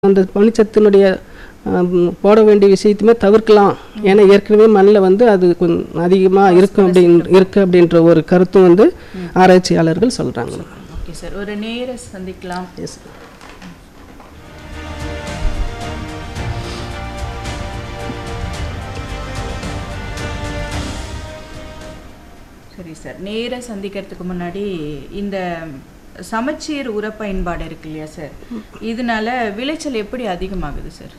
அந்த பனிச்சத்தினுடைய ஆம், போட வேண்டிய விஷயத்தையுமே தவிர்க்கலாம் ஏன்னா ஏற்கனவே மண்ணில் வந்து அது கொஞ்சம் அதிகமாக இருக்கும் அப்படின் இருக்கு அப்படின்ற ஒரு கருத்தும் வந்து ஆராய்ச்சியாளர்கள் சொல்கிறாங்க ஓகே சார் ஒரு நேர சந்திக்கலாம் எஸ் சரி சார் நேர சந்திக்கிறதுக்கு முன்னாடி இந்த சமச்சீர் உர பயன்பாடு இருக்கு இல்லையா சார் இதனால விளைச்சல் எப்படி அதிகமாகுது சார்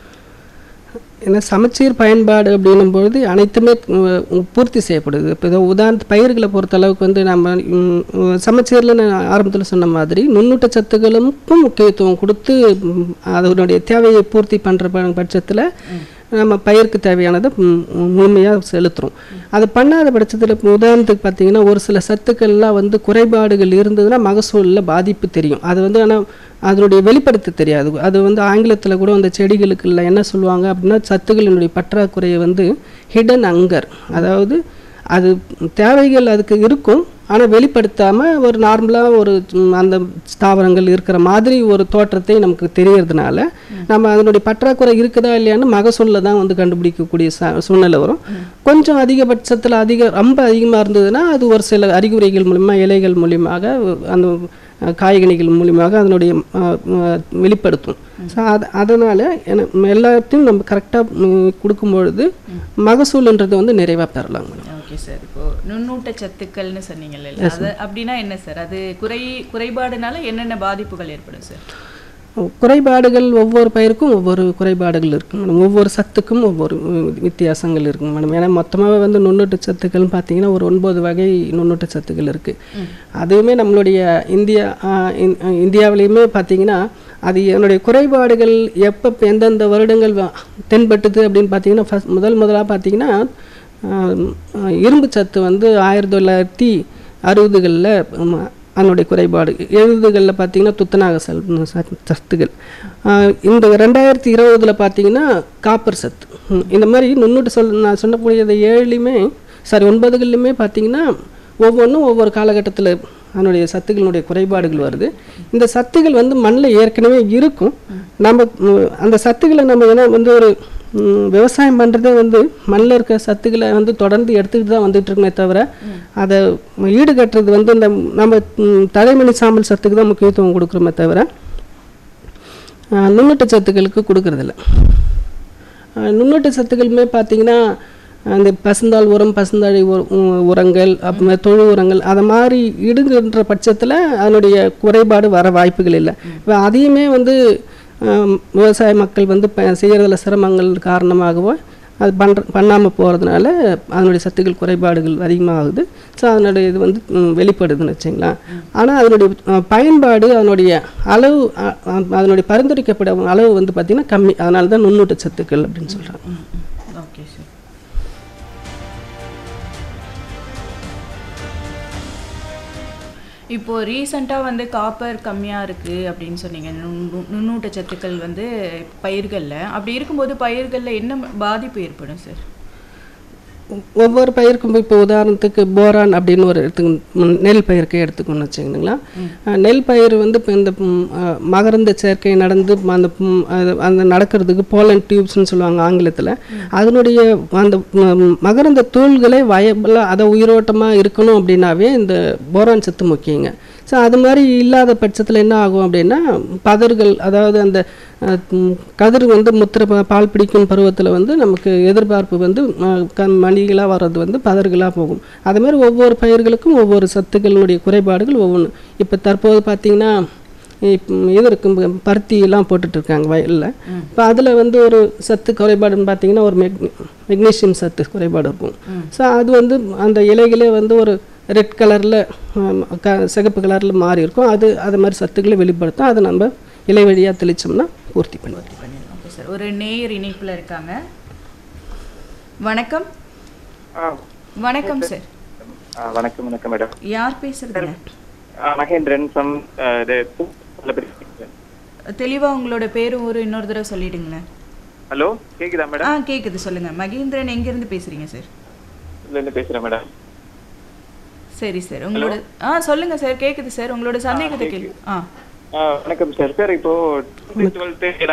ஏன்னா சமச்சீர் பயன்பாடு அப்படின்னும் பொழுது அனைத்துமே உம், பூர்த்தி செய்யப்படுது இப்போ இதோ உதாரணத்து பயிர்களை பொறுத்த அளவுக்கு வந்து நம்ம உம், உம், சமச்சீரில் நான் ஆரம்பத்தில் சொன்ன மாதிரி நுண்ணூட்ட சத்துக்களுக்கும் முக்கியத்துவம் கொடுத்து உம், அதனுடைய தேவையை பூர்த்தி பண்ணுற பட்சத்தில் நம்ம பயிருக்கு தேவையானதை முழுமையாக செலுத்துகிறோம் அது பண்ணாத பட்சத்தில் இப்போ உதாரணத்துக்கு பார்த்தீங்கன்னா ஒரு சில சத்துக்கள்லாம் வந்து குறைபாடுகள் இருந்ததுன்னா மகசூலில் பாதிப்பு தெரியும் அது வந்து ஆனால் அதனுடைய வெளிப்படுத்த தெரியாது அது வந்து ஆங்கிலத்தில் கூட அந்த செடிகளுக்குள்ள என்ன சொல்லுவாங்க அப்படின்னா சத்துக்களினுடைய பற்றாக்குறையை வந்து ஹிடன் அங்கர் அதாவது அது தேவைகள் அதுக்கு இருக்கும் ஆனால் வெளிப்படுத்தாமல் ஒரு நார்மலாக ஒரு ம், அந்த ஸ்தாவரங்கள் இருக்கிற மாதிரி ஒரு தோற்றத்தை நமக்கு தெரியறதுனால நம்ம அதனுடைய பற்றாக்குறை இருக்குதா இல்லையான்னு மகசூலில் தான் வந்து கண்டுபிடிக்கக்கூடிய ச சூழ்நிலை வரும் கொஞ்சம் அதிகபட்சத்தில் அதிக ரொம்ப அதிகமாக இருந்ததுன்னா அது ஒரு சில அறிகுறிகள் மூலிமா இலைகள் மூலியமாக அந்த அஹ், காய்கனிகள் மூலியமாக அதனுடைய அஹ், அஹ், வெளிப்படுத்தும் ஸோ அது அதனால் எல்லாத்தையும் நம்ம கரெக்டாக கொடுக்கும்பொழுது மகசூல்ன்றது வந்து நிறைவாக பெறலாம் மேடம் ஓகே சார் இப்போ நுண்ணூட்ட சத்துக்கள்னு சொன்னீங்கல்ல அது அப்படின்னா என்ன சார் அது குறை குறைபாடுனால என்னென்ன பாதிப்புகள் ஏற்படும் சார் குறைபாடுகள் ஒவ்வொரு பயிருக்கும் ஒவ்வொரு குறைபாடுகள் இருக்கு மேடம் ஒவ்வொரு சத்துக்கும் ஒவ்வொரு உம், வித்தியாசங்கள் இருக்குங்க மேடம் ஏன்னா மொத்தமாகவே வந்து நுண்ணூட்ட சத்துக்கள்னு பார்த்தீங்கன்னா ஒரு ஒன்பது வகை நுண்ணூட்ட சத்துக்கள் இருக்குது அதுவுமே நம்மளுடைய இந்தியா ஆஹ், இந்- ஆஹ், இந்தியாவிலையுமே பார்த்தீங்கன்னா அது என்னுடைய குறைபாடுகள் எப்போ எந்தெந்த வருடங்கள் வ- தென்பட்டுது அப்படின்னு பார்த்தீங்கன்னா ஃபஸ்ட் முதல் முதலாக பார்த்தீங்கன்னா ஆஹ், ஆஹ், இரும்பு சத்து வந்து ஆயிரத்தி தொள்ளாயிரத்தி அறுபதுகளில் அதனுடைய குறைபாடு எழுபதுகளில் பார்த்தீங்கன்னா துத்தநாக செல் சத்- சத்துகள் ஆஹ் இந்த ரெண்டாயிரத்தி இருபதில் பார்த்தீங்கன்னா காப்பர் சத்து ம், இந்த மாதிரி நுண்ணூட்டு சொல் நான் சொன்னக்கூடியது ஏழுலையுமே சாரி ஒன்பதுகள்லையுமே பார்த்தீங்கன்னா ஒவ்வொன்றும் ஒவ்வொரு காலகட்டத்தில் அதனுடைய சத்துக்களுடைய குறைபாடுகள் வருது இந்த சத்துகள் வந்து மண்ணில் ஏற்கனவே இருக்கும் நம்ம ம், அந்த சத்துக்களை நம்ம ஏன்னா வந்து ஒரு ம், விவசாயம் பண்ணுறதே வந்து மண்ணில் இருக்க சத்துக்களை வந்து தொடர்ந்து எடுத்துக்கிட்டு தான் வந்துட்டு இருக்குமே தவிர அதை ஈடுகட்டுறது வந்து இந்த நம்ம ம், தலைமணி சாம்பல் சத்துக்கு தான் முக்கியத்துவம் கொடுக்குறோமே தவிர ஆஹ், நுண்ணூட்ட சத்துக்களுக்கு கொடுக்கறதில்ல ஆஹ், நுண்ணூட்ட சத்துக்களுமே பார்த்தீங்கன்னா அந்த பசுந்தாள் உரம் பசுந்தாழி உர- உ- உரங்கள் அப்புறமே தொழு உரங்கள் அதை மாதிரி இடுங்கின்ற பட்சத்தில் அதனுடைய குறைபாடு வர வாய்ப்புகள் இல்லை இப்போ அதையுமே வந்து ஆம், விவசாய மக்கள் வந்து ப செய்கிறதுல சிரமங்கள் காரணமாகவோ அது பண்ணுற பண்ணாமல் போகிறதுனால அதனுடைய சத்துக்கள் குறைபாடுகள் அதிகமாகுது ஸோ அதனுடைய இது வந்து ம், வெளிப்படுதுன்னு வச்சுங்களேன் ஆனால் அதனுடைய அஹ், பயன்பாடு அதனுடைய அளவு அ- அ- அதனுடைய பரிந்துரைக்கப்படும் அளவு வந்து பார்த்திங்கன்னா கம்மி அதனால தான் நுண்ணூட்ட சத்துக்கள் அப்படின்னு சொல்கிறாங்க ஓகே சார் இப்போ ரீசண்டாக வந்து காப்பர் கம்மியாக இருக்குது அப்படின்னு சொன்னீங்க நுண்ணு- நுண்ணூட்ட சத்துக்கள் வந்து பயிர்களில் அப்படி இருக்கும்போது பயிர்களில் என்ன பாதிப்பு ஏற்படும் சார் ஒவ்வொரு பயிருக்கும் இப்போ உதாரணத்துக்கு போரான் அப்படின்னு ஒரு எடுத்துக்க ம், நெல் பயிருக்கு எடுத்துக்கணும்னு வச்சுக்கணுங்களா அஹ், நெல் பயிர் வந்து இப்போ இந்த ம், அஹ், மகரந்த சேர்க்கை நடந்து அந்த ம், அது- அந்த நடக்கிறதுக்கு போலன் டியூப்ஸ்னு சொல்லுவாங்க ஆங்கிலத்தில் அதனுடைய அந்த ம், மகரந்த தூள்களே வயபிளாக அதை உயிரோட்டமாக இருக்கணும் அப்படின்னாவே இந்த போரான் சத்து முக்கியங்க ஸோ அது மாதிரி இல்லாத பட்சத்தில் என்ன ஆகும் அப்படின்னா பதர்கள் அதாவது அந்த அஹ், ம், கதிர் வந்து முத்திர பா- பால் பிடிக்கும் பருவத்தில் வந்து நமக்கு எதிர்பார்ப்பு வந்து அஹ், க மணிகளாக வர்றது வந்து பதர்களாக போகும் அது மாதிரி ஒவ்வொரு பயிர்களுக்கும் ஒவ்வொரு சத்துக்களினுடைய குறைபாடுகள் ஒவ்வொன்று இப்போ தற்போது பார்த்தீங்கன்னா இப்போ இது இருக்கும் ப- பருத்தி எல்லாம் போட்டுட்டு இருக்காங்க வயலில் இப்போ அதில் வந்து ஒரு சத்து குறைபாடுன்னு பார்த்தீங்கன்னா ஒரு மெக் மெக்னீஷியம் சத்து குறைபாடு இருக்கும் ஸோ அது வந்து அந்த இலைகளே வந்து ஒரு ரெட் கலரில் க சிகப்பு கலரில் மாறி இருக்கும் அது அது மாதிரி சத்துக்களை வெளிப்படுத்தும் அதை நம்ம இலை வழியாக தெளிச்சோம்னா பூர்த்தி பண்ணுவோம் பண்ணிடலாம் ஓகே சார் ஒரு நேயர் இணைப்பில் இருக்காங்க வணக்கம் ஆ வணக்கம் சார் ஆ, வணக்கம் வணக்கம் மேடம் யார் பேசுறதுங்க ஆ, மகேந்திரன் சம் ஆ, இது பூல பேசுறேன். தெளிவா உங்களோட பேரும் ஊரும் இன்னொரு தடவை சொல்லிடுங்களேன் ஹலோ கேக்குதா ஆ மேடம் கேக்குது சொல்லுங்க மகேந்திரன் எங்கேருந்து பேசுறீங்க சார் இதுல இருந்து பேசுறேன் மேடம் சரி சார் உங்களோட ஆ சொல்லுங்க சார் கேக்குது சார் உங்களோட சந்தேகத்தை கேள்வி ஆ ஆ, வணக்கம் சார் சார் இப்போ டுவெல்த்து